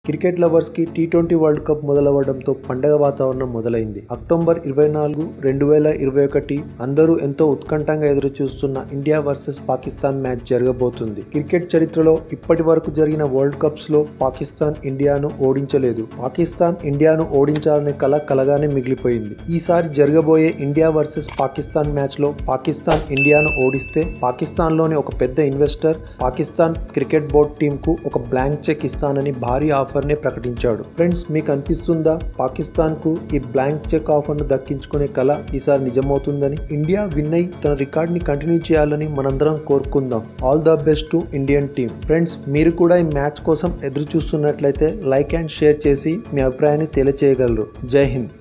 cricket lovers కి T twenty world cup మొదలవడంతో పండగ వాతావరణం మొదలైంది అక్టోబర్ ఇరవై నాలుగు రెండు వేల ఇరవై ఒకటి అందరూ ఎంతో ఉత్కంఠంగా ఎదురు చూస్తున్న ఇండియా వర్సెస్ పాకిస్తాన్ మ్యాచ్ జరగబోతుంది క్రికెట్ చరిత్రలో ఇప్పటి వరకు జరిగిన వరల్డ్ కప్స్ లో పాకిస్తాన్ ఇండియాను ఓడించలేదు పాకిస్తాన్ ఇండియాను ఓడించాలనే కల కలగానే మిగిలిపోయింది ఈసారి జరగబోయే ఇండియా వర్సెస్ పాకిస్తాన్ మ్యాచ్ లో పాకిస్తాన్ ఇండియాను ఓడిస్తే పాకిస్తాన్ లోని ఒక పెద్ద investor Pakistan cricket board team కు ఒక బ్లాంక్ చెక్ ఇస్తానని భారీ ఆఫర్ ని ప్రకటించాడు ఫ్రెండ్స్ మీకు అనిపిస్తుందా పాకిస్తాన్ కు ఈ బ్లాంక్ చెక్ ఆఫర్ ను దక్కించుకునే కళ ఈసారి నిజమవుతుందని ఇండియా విన్ అయి తన రికార్డ్ ని కంటిన్యూ చేయాలని మనందరం కోరుకుందాం all the best to Indian team friends మీరు కూడా ఈ మ్యాచ్ కోసం ఎదురు చూస్తున్నట్లయితే లైక్ అండ్ షేర్ చేసి మీ అభిప్రాయాన్ని తెలియచేయగలరు జై హింద్